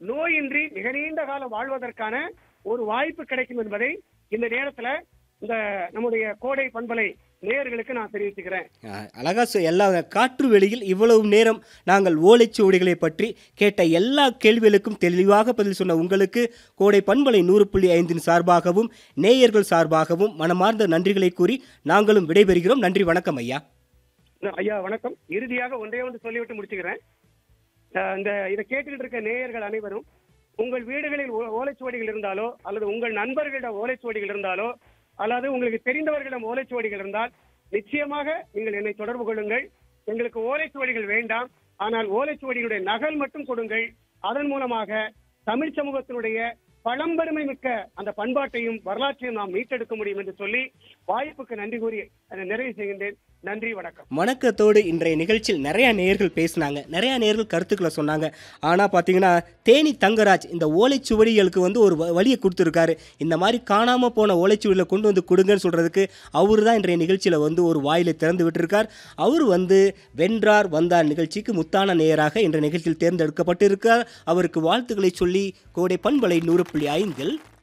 நோயின்றி மிக நீண்ட காலம் வாழ்வதற்கான ஒரு வாய்ப்பு கிடைக்கும் என்பதை இந்த நேரத்துல இந்த நம்முடைய கோடை பண்பலை நேயர்களுக்கு நான் தெரிவிச்சுக்கிறேன் அஹ், அழகா சொ- எல்லா காற்று வெளியில் இவ்வளவு நேரம் நாங்கள் ஓலைச்சுவடிகளை பற்றி கேட்ட எல்லா கேள்விகளுக்கும் தெளிவாக பதில் சொன்ன உங்களுக்கு கோடை பண்பலை நூறு புள்ளி ஐந்தின் சார்பாகவும் நேயர்கள் சார்பாகவும் மனமார்ந்த நன்றிகளை கூறி நாங்களும் விடைபெறுகிறோம் நன்றி வணக்கம் ஐயா ஐயா வணக்கம் இறுதியாக ஒன்றே ஒன்று சொல்லிவிட்டு முடிச்சுக்கிறேன் அஹ் இந்த இதை கேட்டுக்கிட்டு இருக்க நேயர்கள் அனைவரும் உங்கள் வீடுகளில் ஓ- ஓலைச்சுவடிகள் இருந்தாலோ அல்லது உங்கள் நண்பர்களிடம் ஓலைச்சுவடிகள் இருந்தாலோ அல்லது உங்களுக்கு தெரிந்தவர்களிடம் ஓலைச்சுவடிகள் இருந்தால் நிச்சயமாக நீங்கள் என்னை தொடர்பு கொள்ளுங்கள் எங்களுக்கு ஓலைச்சுவடிகள் வேண்டாம் ஆனால் ஓலைச்சுவடிகளுடைய நகல் மட்டும் கொடுங்கள் அதன் மூலமாக தமிழ் சமூகத்தினுடைய பழம்பெருமை மிக்க அந்த பண்பாட்டையும் வரலாற்றையும் நாம் மீட்டெடுக்க முடியும் என்று சொல்லி வாய்ப்புக்கு நன்றி கூறி அதை நிறைவு செய்கின்றேன் நன்றி வணக்கம் வணக்கத்தோடு இன்றைய நிகழ்ச்சியில் நிறைய நேயர்கள் பேசினாங்க நிறைய நேயர்கள் கருத்துக்களை சொன்னாங்க ஆனால் பார்த்தீங்கன்னா தேனி தங்கராஜ் இந்த ஓலைச்சுவடிகளுக்கு வந்து ஒரு வ- வழியை கொடுத்துருக்காரு இந்த மாதிரி காணாமல் போன ஓலைச்சுவடிகளை கொண்டு வந்து கொடுங்கன்னு சொல்கிறதுக்கு அவர் தான் இன்றைய நிகழ்ச்சியில் வந்து ஒரு வாயிலை திறந்து விட்டிருக்கார் அவர் வந்து வென்றார் வந்தார் நிகழ்ச்சிக்கு முத்தான நேயராக இன்றைய நிகழ்ச்சியில் தேர்ந்தெடுக்கப்பட்டிருக்கார் அவருக்கு வாழ்த்துக்களை சொல்லி கோடை பண்பலை நூறு புள்ளி ஐந்தில்